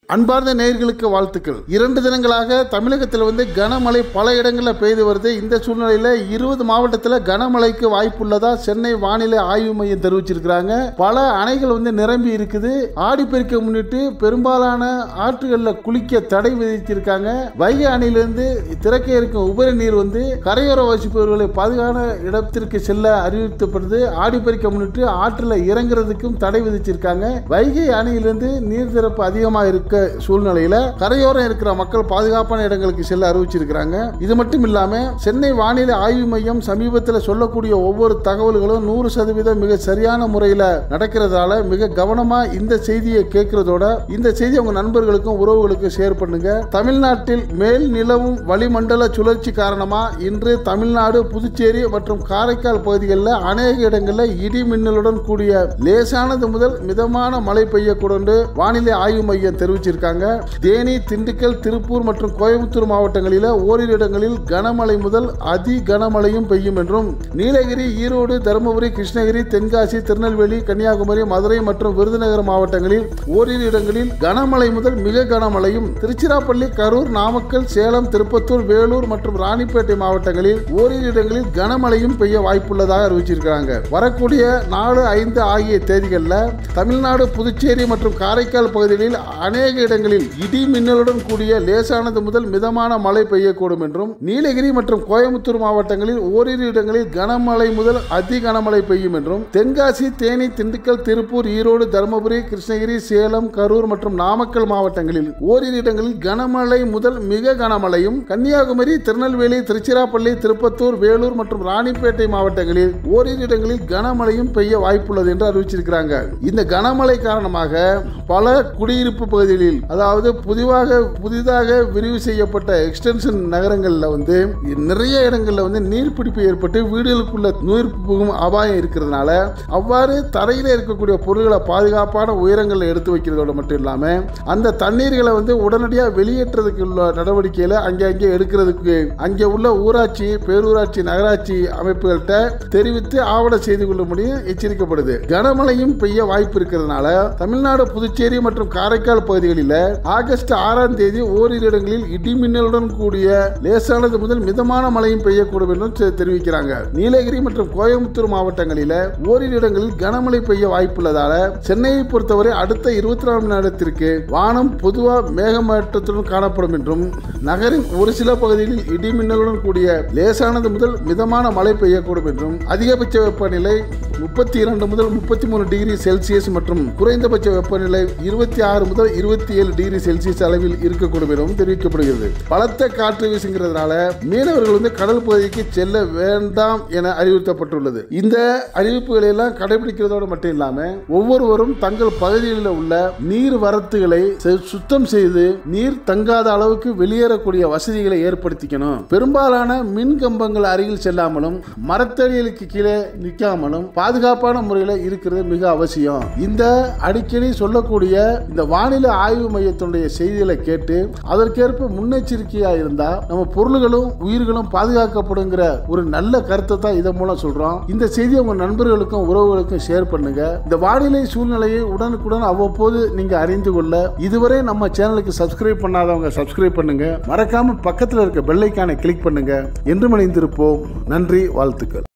அன்பார்ந்த நேயர்களுக்கு வாழ்த்துக்கள் இரண்டு தினங்களாக தமிழகத்தில் வந்து கனமழை பல இடங்களில் பெய்து வருது இந்த சூழ்நிலையில் இருபது மாவட்டத்தில் கனமழைக்கு வாய்ப்புள்ளதா சென்னை வானிலை ஆய்வு மையம் தெரிவிச்சிருக்கிறாங்க பல அணைகள் வந்து நிரம்பி இருக்குது ஆடிப்பெருக்கை முன்னிட்டு பெரும்பாலான ஆற்றுகளில் குளிக்க தடை விதித்திருக்காங்க வைகை அணையிலிருந்து திறக்க இருக்கும் உபரி நீர் வந்து கரையோர வசிப்பவர்களை பாதுகான இடத்திற்கு செல்ல அறிவிக்கப்படுது ஆடிப்பெருக்கை முன்னிட்டு ஆற்றில் இறங்குறதுக்கும் தடை விதிச்சிருக்காங்க வைகை அணையிலிருந்து நீர் திறப்பு அதிகமாக இருக்க சூழ்நிலையில கரையோரம் இருக்கிற மக்கள் பாதுகாப்பான இடங்களுக்கு செல்ல அறிவிச்சிருக்கிறாங்க இது மட்டும் இல்லாம சென்னை வானிலை ஆய்வு மையம் சமீபத்தில் சொல்லக்கூடிய ஒவ்வொரு தகவல்களும் நூறு சதவீதம் மிக சரியான முறையில் நடக்கிறதால மிக கவனமா இந்த செய்தியை கேட்கறதோட இந்த செய்தி உங்க நண்பர்களுக்கும் உறவுகளுக்கும் ஷேர் பண்ணுங்க தமிழ்நாட்டில் மேல் நிலவும் வளிமண்டல சுழற்சி காரணமா இன்று தமிழ்நாடு புதுச்சேரி மற்றும் காரைக்கால் பகுதிகளில் அநேக இடங்களில் இடி மின்னலுடன் கூடிய லேசானது முதல் மிதமான மழை பெய்யக்கூடும் என்று வானிலை ஆய்வு மையம் தெரிவிச்சிருக்காங்க தேனி திண்டுக்கல் திருப்பூர் மற்றும் கோயம்புத்தூர் மாவட்டங்களில் ஓரிரு இடங்களில் கனமழை முதல் அதி கனமழையும் பெய்யும் என்றும் நீலகிரி ஈரோடு தருமபுரி கிருஷ்ணகிரி தென்காசி திருநெல்வேலி கன்னியாகுமரி மதுரை மற்றும் விருதுநகர் மாவட்டங்களில் ஓரிரு இடங்களில் கனமழை முதல் மிக கனமழையும் திருச்சிராப்பள்ளி கரூர் நாமக்கல் சேலம் திருப்பத்தூர் வேலூர் மற்றும் ராணிப்பேட்டை மாவட்டங்களில் ஓரிரு இடங்களில் கனமழையும் பெய்ய வாய்ப்புள்ளதாக அறிவிச்சிருக்கிறாங்க வரக்கூடிய நாலு ஐந்து ஆகிய தேதிகளில் தமிழ்நாடு புதுச்சேரி மற்றும் காரைக்கால் பகுதிகளில் அநேக இடங்களில் இடி மின்னலுடன் கூடிய லேசானது முதல் மிதமான மழை பெய்யக்கூடும் என்றும் நீலகிரி மற்றும் கோயம்புத்தூர் மாவட்டங்களில் ஓரிரு இடங்களில் கனமழை முதல் அதி கனமழை பெய்யும் என்றும் தென்காசி தேனி திண்டுக்கல் திருப்பூர் ஈரோடு தருமபுரி கிருஷ்ணகிரி சேலம் கரூர் மற்றும் நாமக்கல் மாவட்டங்களில் ஓரிரு இடங்களில் கனமழை முதல் மிக கனமழையும் கன்னியாகுமரி திருநெல்வேலி திருச்சிராப்பள்ளி திருப்பத்தூர் வேலூர் மற்றும் ராணிப்பேட்டை மாவட்டங்களில் ஓரிரு இடங்களில் கனமழையும் பெய்ய வாய்ப்புள்ளது என்று அறிவிச்சிருக்கிறாங்க இந்த கனமழை காரணமாக பல குடியிருப்பு பகுதிகளில் அதாவது புதிதாக புதிதாக விரிவு செய்யப்பட்ட எக்ஸ்டென்ஷன் நகரங்களில் வந்து நிறைய இடங்களில் வந்து நீர்பிடிப்பு ஏற்பட்டு வீடுகளுக்குள்ள நீர் புகும் அபாயம் இருக்கிறதுனால அவ்வாறு தரையில் இருக்கக்கூடிய பொருட்களை பாதுகாப்பான உயரங்களில் எடுத்து வைக்கிறதோட மட்டும் இல்லாமல் அந்த தண்ணீர்களை வந்து உடனடியாக வெளியேற்றதுக்கு உள்ள நடவடிக்கையில் அங்கே அங்கே எடுக்கிறதுக்கு அங்கே உள்ள ஊராட்சி பேரூராட்சி நகராட்சி அமைப்புகள்கிட்ட தெரிவித்து ஆவணம் செய்து கொள்ள முடியும் எச்சரிக்கப்படுது கனமழையும் பெய்ய வாய்ப்பு இருக்கிறதுனால தமிழ்நாடு புதுச்சேரி மற்றும் காரைக்கால் பகுதிகளில் ஆகஸ்ட் ஆறாம் தேதி ஓரிரு இடங்களில் இடி மின்னலுடன் கூடிய லேசானது முதல் மிதமான மழையும் பெய்யக்கூடும் என்றும் தெ- தெரிவிக்கிறாங்க நீலகிரி மற்றும் கோயம்புத்தூர் மாவட்டங்களில் ஓரிரு இடங்களில் கனமழை பெய்ய வாய்ப்புள்ளதால சென்னையை பொறுத்தவரை அடுத்த இருபத்தி நாலு மணி நேரத்திற்கு வானம் பொதுவாக மேகமூட்டத்துடன் காணப்படும் என்றும் நகரின் ஒரு சில பகுதிகளில் இடி மின்னலுடன் கூடிய லேசானது முதல் மிதமான மழை பெய்யக்கூடும் என்றும் அதிகபட்ச வெப்பநிலை முப்பத்தி இரண்டு முதல் முப்பத்தி மூணு டிகிரி செல்சியஸ் மற்றும் குறைந்தபட்ச வெப்பநிலை இருபத்தி ஆறு முதல் இருபத்தி ஏழு டிகிரி செல்சியஸ் அளவில் இருக்கக்கூடும் எனவும் தெரிவிக்கப்படுகிறது பலத்த காற்று வீசுங்கிறதுனால மீனவர்கள் வந்து கடல் பகுதிக்கு செல்ல வேண்டாம் என அறிவுறுத்தப்பட்டுள்ளது இந்த அறிவிப்புகளை எல்லாம் கடைபிடிக்கிறதோடு மட்டும் இல்லாம ஒவ்வொருவரும் தங்கள் பகுதிகளில் உள்ள நீர் வரத்துகளை செ- சுத்தம் செய்து நீர் தங்காத அளவுக்கு வெளியேறக்கூடிய வசதிகளை ஏற்படுத்திக்கணும் பெரும்பாலான மின் கம்பங்கள் அருகில் செல்லாமலும் மரத்தடிகளுக்கு கீழே நிற்காமலும் பாதுகாப்பான முறையில் இருக்கிறது மிக அவசியம் இந்த அடிக்கடி சொல்லக்கூடிய இந்த வானிலை ஆய்வு மையத்தினுடைய செய்திகளை கேட்டு அதற்கேற்ப முன்னெச்சரிக்கையா இருந்தா நம்ம பொருள்களும் உயிர்களும் பாதுகாக்கப்படுங்கிற ஒரு நல்ல கருத்தை தான் இதன் மூலம் சொல்றோம் இந்த செய்தியை உங்க நண்பர்களுக்கும் உறவுகளுக்கும் ஷேர் பண்ணுங்க இந்த வானிலை சூழ்நிலையை உடனுக்குடன் அவ்வப்போது நீங்க அறிந்து கொள்ள இதுவரை நம்ம சேனலுக்கு சப்ஸ்கிரைப் பண்ணாதவங்க சப்ஸ்கிரைப் பண்ணுங்க மறக்காம பக்கத்தில் இருக்க பெல்லைக்கானை கிளிக் பண்ணுங்க என்று மணிந்திருப்போம் நன்றி வாழ்த்துக்கள்